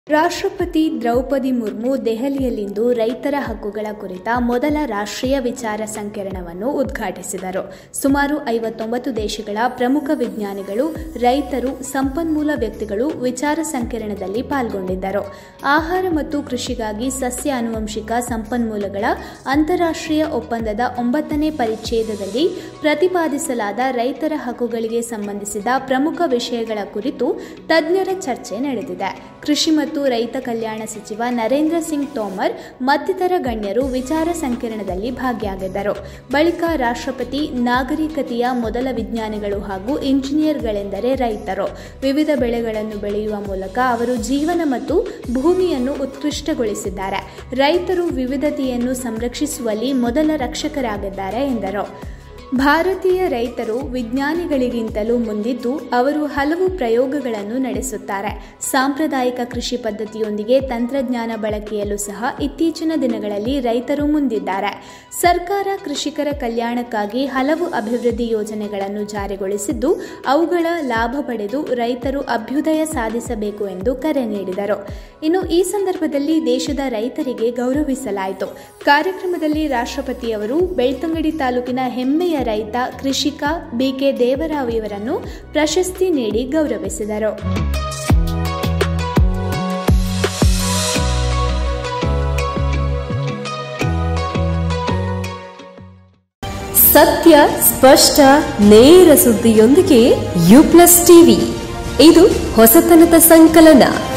ರಾಷ್ಟ್ರಪತಿ ದ್ರೌಪದಿ ಮುರ್ಮು ದೆಹಲಿಯಲ್ಲಿಂದು ರೈತರ ಹಕ್ಕುಗಳ ಕುರಿತ ಮೊದಲ ರಾಷ್ಟ್ರೀಯ ವಿಚಾರ ಸಂಕಿರಣವನ್ನು ಉದ್ಘಾಟಿಸಿದರು ಸುಮಾರು ಐವತ್ತೊಂಬತ್ತು ದೇಶಗಳ ಪ್ರಮುಖ ವಿಜ್ಞಾನಿಗಳು ರೈತರು ಸಂಪನ್ಮೂಲ ವ್ಯಕ್ತಿಗಳು ವಿಚಾರ ಸಂಕಿರಣದಲ್ಲಿ ಪಾಲ್ಗೊಂಡಿದ್ದರು ಆಹಾರ ಮತ್ತು ಕೃಷಿಗಾಗಿ ಸಸ್ಯ ಆನುವಂಶಿಕ ಸಂಪನ್ಮೂಲಗಳ ಅಂತಾರಾಷ್ಟ್ರೀಯ ಒಪ್ಪಂದದ ಒಂಬತ್ತನೇ ಪರಿಚ್ಛೇದದಲ್ಲಿ ಪ್ರತಿಪಾದಿಸಲಾದ ರೈತರ ಹಕ್ಕುಗಳಿಗೆ ಸಂಬಂಧಿಸಿದ ಪ್ರಮುಖ ವಿಷಯಗಳ ಕುರಿತು ತಜ್ಞರ ಚರ್ಚೆ ನಡೆದಿದೆ ಕೃಷಿ ಮತ್ತು ರೈತ ಕಲ್ಯಾಣ ಸಚಿವ ನರೇಂದ್ರ ಸಿಂಗ್ ತೋಮರ್ ಮತ್ತಿತರ ಗಣ್ಯರು ವಿಚಾರ ಸಂಕಿರಣದಲ್ಲಿ ಭಾಗಿಯಾಗಿದ್ದರು ಬಳಿಕ ರಾಷ್ಟ್ರಪತಿ ನಾಗರಿಕತೆಯ ಮೊದಲ ವಿಜ್ಞಾನಿಗಳು ಹಾಗೂ ಇಂಜಿನಿಯರ್ಗಳೆಂದರೆ ರೈತರು ವಿವಿಧ ಬೆಳೆಗಳನ್ನು ಬೆಳೆಯುವ ಮೂಲಕ ಅವರು ಜೀವನ ಮತ್ತು ಭೂಮಿಯನ್ನು ಉತ್ಕೃಷ್ಟಗೊಳಿಸಿದ್ದಾರೆ ರೈತರು ವಿವಿಧತೆಯನ್ನು ಸಂರಕ್ಷಿಸುವಲ್ಲಿ ಮೊದಲ ರಕ್ಷಕರಾಗಿದ್ದಾರೆ ಎಂದರು ಭಾರತೀಯ ರೈತರು ವಿಜ್ಞಾನಿಗಳಿಗಿಂತಲೂ ಮುಂದಿದ್ದು ಅವರು ಹಲವು ಪ್ರಯೋಗಗಳನ್ನು ನಡೆಸುತ್ತಾರೆ ಸಾಂಪ್ರದಾಯಿಕ ಕೃಷಿ ಪದ್ಧತಿಯೊಂದಿಗೆ ತಂತ್ರಜ್ಞಾನ ಬಳಕೆಯಲ್ಲೂ ಸಹ ಇತ್ತೀಚಿನ ದಿನಗಳಲ್ಲಿ ರೈತರು ಮುಂದಿದ್ದಾರೆ ಸರ್ಕಾರ ಕೃಷಿಕರ ಕಲ್ಯಾಣಕ್ಕಾಗಿ ಹಲವು ಅಭಿವೃದ್ಧಿ ಯೋಜನೆಗಳನ್ನು ಜಾರಿಗೊಳಿಸಿದ್ದು ಅವುಗಳ ಲಾಭ ಪಡೆದು ರೈತರು ಅಭ್ಯುದಯ ಸಾಧಿಸಬೇಕು ಎಂದು ಕರೆ ನೀಡಿದರು ಇನ್ನು ಈ ಸಂದರ್ಭದಲ್ಲಿ ದೇಶದ ರೈತರಿಗೆ ಗೌರವಿಸಲಾಯಿತು ಕಾರ್ಯಕ್ರಮದಲ್ಲಿ ರಾಷ್ಟ್ರಪತಿಯವರು ಬೆಳ್ತಂಗಡಿ ತಾಲೂಕಿನ ಹೆಮ್ಮೆಯ ರೈತ ಕೃಷಿಕ ಬಿಕೆ ದೇವರಾವ್ ಇವರನ್ನು ಪ್ರಶಸ್ತಿ ನೀಡಿ ಗೌರವಿಸಿದರು ಸತ್ಯ ಸ್ಪಷ್ಟ ನೇರ ಸುದ್ದಿಯೊಂದಿಗೆ ಯು ಪ್ಲಸ್ ಟಿವಿ ಇದು ಹೊಸತನದ ಸಂಕಲನ